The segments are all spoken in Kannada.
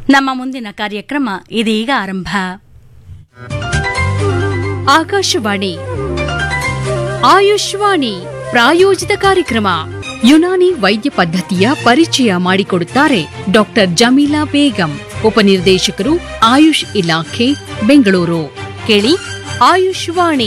ನಮ್ಮ ಮುಂದಿನ ಕಾರ್ಯಕ್ರಮ ಇದೀಗ ಆರಂಭ ಆಕಾಶವಾಣಿ ಆಯುಷ್ವಾಣಿ ಪ್ರಾಯೋಜಿತ ಕಾರ್ಯಕ್ರಮ ಯುನಾನಿ ವೈದ್ಯ ಪದ್ಧತಿಯ ಪರಿಚಯ ಮಾಡಿಕೊಡುತ್ತಾರೆ ಡಾಕ್ಟರ್ ಜಮೀಲಾ ಬೇಗಂ ಉಪನಿರ್ದೇಶಕರು ಆಯುಷ್ ಇಲಾಖೆ ಬೆಂಗಳೂರು ಕೇಳಿ ಆಯುಷ್ವಾಣಿ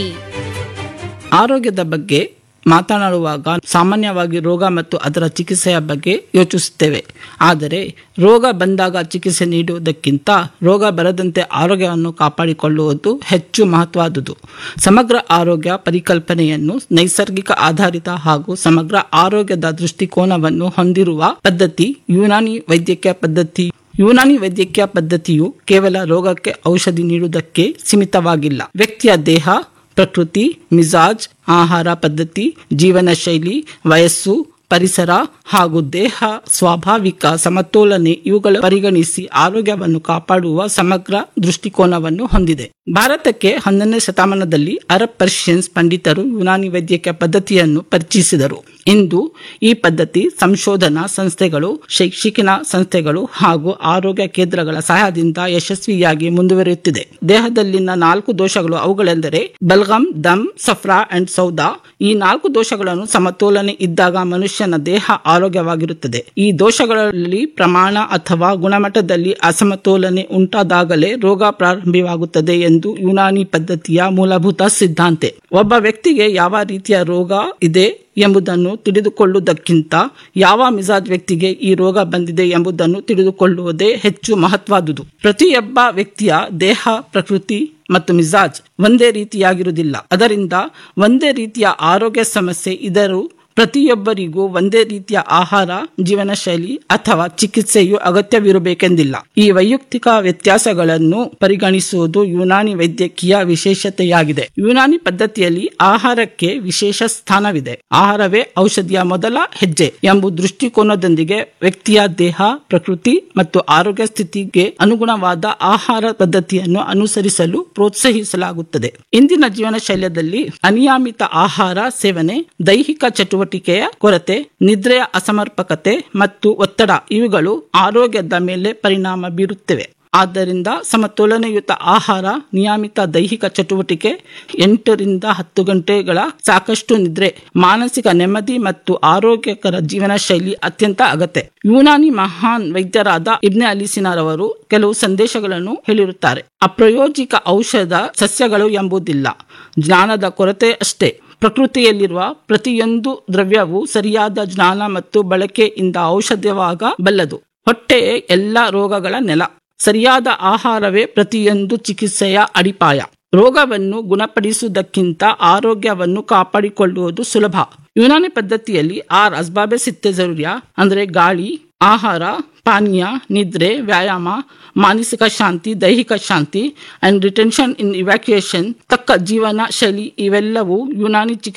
ಆರೋಗ್ಯದ ಬಗ್ಗೆ ಮಾತನಾಡುವಾಗ ಸಾಮಾನ್ಯವಾಗಿ ರೋಗ ಮತ್ತು ಅದರ ಚಿಕಿತ್ಸೆಯ ಬಗ್ಗೆ ಯೋಚಿಸುತ್ತೇವೆ ಆದರೆ ರೋಗ ಬಂದಾಗ ಚಿಕಿತ್ಸೆ ನೀಡುವುದಕ್ಕಿಂತ ರೋಗ ಬರದಂತೆ ಆರೋಗ್ಯವನ್ನು ಕಾಪಾಡಿಕೊಳ್ಳುವುದು ಹೆಚ್ಚು ಮಹತ್ವದುದು ಸಮಗ್ರ ಆರೋಗ್ಯ ಪರಿಕಲ್ಪನೆಯನ್ನು ನೈಸರ್ಗಿಕ ಆಧಾರಿತ ಹಾಗೂ ಸಮಗ್ರ ಆರೋಗ್ಯದ ದೃಷ್ಟಿಕೋನವನ್ನು ಹೊಂದಿರುವ ಪದ್ಧತಿ ಯುನಾನಿ ವೈದ್ಯಕೀಯ ಪದ್ಧತಿ ಯುನಾನಿ ವೈದ್ಯಕೀಯ ಪದ್ಧತಿಯು ಕೇವಲ ರೋಗಕ್ಕೆ ಔಷಧಿ ನೀಡುವುದಕ್ಕೆ ಸೀಮಿತವಾಗಿಲ್ಲ ವ್ಯಕ್ತಿಯ ದೇಹ ಪ್ರಕೃತಿ ಮಿಜಾಜ್ ಆಹಾರ ಪದ್ಧತಿ ಜೀವನ ಶೈಲಿ ವಯಸ್ಸು ಪರಿಸರ ಹಾಗೂ ದೇಹ ಸ್ವಾಭಾವಿಕ ಸಮತೋಲನೆ ಇವುಗಳು ಪರಿಗಣಿಸಿ ಆರೋಗ್ಯವನ್ನು ಕಾಪಾಡುವ ಸಮಗ್ರ ದೃಷ್ಟಿಕೋನವನ್ನು ಹೊಂದಿದೆ ಭಾರತಕ್ಕೆ ಹನ್ನೊಂದನೇ ಶತಮಾನದಲ್ಲಿ ಅರಬ್ ಪರ್ಷಿಯನ್ಸ್ ಪಂಡಿತರು ಯುನಾನಿ ವೈದ್ಯಕೀಯ ಪದ್ಧತಿಯನ್ನು ಪರಿಚಯಿಸಿದರು ಇಂದು ಈ ಪದ್ಧತಿ ಸಂಶೋಧನಾ ಸಂಸ್ಥೆಗಳು ಶೈಕ್ಷಣಿಕ ಸಂಸ್ಥೆಗಳು ಹಾಗೂ ಆರೋಗ್ಯ ಕೇಂದ್ರಗಳ ಸಹಾಯದಿಂದ ಯಶಸ್ವಿಯಾಗಿ ಮುಂದುವರಿಯುತ್ತಿದೆ ದೇಹದಲ್ಲಿನ ನಾಲ್ಕು ದೋಷಗಳು ಅವುಗಳೆಂದರೆ ಬಲ್ಗಮ್ ದಮ್ ಸಫ್ರಾ ಅಂಡ್ ಸೌದಾ ಈ ನಾಲ್ಕು ದೋಷಗಳನ್ನು ಸಮತೋಲನೆ ಇದ್ದಾಗ ಮನುಷ್ಯನ ದೇಹ ಆರೋಗ್ಯವಾಗಿರುತ್ತದೆ ಈ ದೋಷಗಳಲ್ಲಿ ಪ್ರಮಾಣ ಅಥವಾ ಗುಣಮಟ್ಟದಲ್ಲಿ ಅಸಮತೋಲನೆ ಉಂಟಾದಾಗಲೇ ರೋಗ ಪ್ರಾರಂಭವಾಗುತ್ತದೆ ಎಂದು ಯುನಾನಿ ಪದ್ಧತಿಯ ಮೂಲಭೂತ ಸಿದ್ಧಾಂತೆ ಒಬ್ಬ ವ್ಯಕ್ತಿಗೆ ಯಾವ ರೀತಿಯ ರೋಗ ಇದೆ ಎಂಬುದನ್ನು ತಿಳಿದುಕೊಳ್ಳುವುದಕ್ಕಿಂತ ಯಾವ ಮಿಜಾಜ್ ವ್ಯಕ್ತಿಗೆ ಈ ರೋಗ ಬಂದಿದೆ ಎಂಬುದನ್ನು ತಿಳಿದುಕೊಳ್ಳುವುದೇ ಹೆಚ್ಚು ಮಹತ್ವದುದು ಪ್ರತಿಯೊಬ್ಬ ವ್ಯಕ್ತಿಯ ದೇಹ ಪ್ರಕೃತಿ ಮತ್ತು ಮಿಜಾಜ್ ಒಂದೇ ರೀತಿಯಾಗಿರುವುದಿಲ್ಲ ಅದರಿಂದ ಒಂದೇ ರೀತಿಯ ಆರೋಗ್ಯ ಸಮಸ್ಯೆ ಇದರೂ ಪ್ರತಿಯೊಬ್ಬರಿಗೂ ಒಂದೇ ರೀತಿಯ ಆಹಾರ ಜೀವನ ಶೈಲಿ ಅಥವಾ ಚಿಕಿತ್ಸೆಯು ಅಗತ್ಯವಿರಬೇಕೆಂದಿಲ್ಲ ಈ ವೈಯಕ್ತಿಕ ವ್ಯತ್ಯಾಸಗಳನ್ನು ಪರಿಗಣಿಸುವುದು ಯುನಾನಿ ವೈದ್ಯಕೀಯ ವಿಶೇಷತೆಯಾಗಿದೆ ಯುನಾನಿ ಪದ್ಧತಿಯಲ್ಲಿ ಆಹಾರಕ್ಕೆ ವಿಶೇಷ ಸ್ಥಾನವಿದೆ ಆಹಾರವೇ ಔಷಧಿಯ ಮೊದಲ ಹೆಜ್ಜೆ ಎಂಬ ದೃಷ್ಟಿಕೋನದೊಂದಿಗೆ ವ್ಯಕ್ತಿಯ ದೇಹ ಪ್ರಕೃತಿ ಮತ್ತು ಆರೋಗ್ಯ ಸ್ಥಿತಿಗೆ ಅನುಗುಣವಾದ ಆಹಾರ ಪದ್ಧತಿಯನ್ನು ಅನುಸರಿಸಲು ಪ್ರೋತ್ಸಾಹಿಸಲಾಗುತ್ತದೆ ಇಂದಿನ ಜೀವನ ಶೈಲಿಯಲ್ಲಿ ಅನಿಯಮಿತ ಆಹಾರ ಸೇವನೆ ದೈಹಿಕ ಚಟುವಟಿಕೆಯ ಕೊರತೆ ನಿದ್ರೆಯ ಅಸಮರ್ಪಕತೆ ಮತ್ತು ಒತ್ತಡ ಇವುಗಳು ಆರೋಗ್ಯದ ಮೇಲೆ ಪರಿಣಾಮ ಬೀರುತ್ತವೆ ಆದ್ದರಿಂದ ಸಮತೋಲನಯುತ ಆಹಾರ ನಿಯಮಿತ ದೈಹಿಕ ಚಟುವಟಿಕೆ ಎಂಟರಿಂದ ಹತ್ತು ಗಂಟೆಗಳ ಸಾಕಷ್ಟು ನಿದ್ರೆ ಮಾನಸಿಕ ನೆಮ್ಮದಿ ಮತ್ತು ಆರೋಗ್ಯಕರ ಜೀವನ ಶೈಲಿ ಅತ್ಯಂತ ಅಗತ್ಯ ಯುನಾನಿ ಮಹಾನ್ ವೈದ್ಯರಾದ ಇಬ್ನೆ ಅಲಿಸಿನರವರು ಕೆಲವು ಸಂದೇಶಗಳನ್ನು ಹೇಳಿರುತ್ತಾರೆ ಅಪ್ರಯೋಜಿಕ ಔಷಧ ಸಸ್ಯಗಳು ಎಂಬುದಿಲ್ಲ ಜ್ಞಾನದ ಕೊರತೆ ಅಷ್ಟೇ ಪ್ರಕೃತಿಯಲ್ಲಿರುವ ಪ್ರತಿಯೊಂದು ದ್ರವ್ಯವು ಸರಿಯಾದ ಜ್ಞಾನ ಮತ್ತು ಬಳಕೆಯಿಂದ ಔಷಧವಾಗಬಲ್ಲದು ಹೊಟ್ಟೆ ಎಲ್ಲ ರೋಗಗಳ ನೆಲ ಸರಿಯಾದ ಆಹಾರವೇ ಪ್ರತಿಯೊಂದು ಚಿಕಿತ್ಸೆಯ ಅಡಿಪಾಯ ರೋಗವನ್ನು ಗುಣಪಡಿಸುವುದಕ್ಕಿಂತ ಆರೋಗ್ಯವನ್ನು ಕಾಪಾಡಿಕೊಳ್ಳುವುದು ಸುಲಭ ಯುನಾನಿ ಪದ್ಧತಿಯಲ್ಲಿ ಆರ್ ಅಸ್ಬಾಬೆ ಸಿತ್ತೆ ಜರುರಿಯ ಅಂದರೆ ಗಾಳಿ ಆಹಾರ ಪಾನೀಯ ನಿದ್ರೆ ವ್ಯಾಯಾಮ ಮಾನಸಿಕ ಶಾಂತಿ ದೈಹಿಕ ಶಾಂತಿ ಅಂಡ್ ರಿಟೆನ್ಷನ್ ಇನ್ ಇವ್ಯಾಕ್ಯುಯೇಷನ್ ತಕ್ಕ ಜೀವನ ಶೈಲಿ ಇವೆಲ್ಲವೂ ಯುನಾನಿ ಚಿಕಿತ್ಸೆ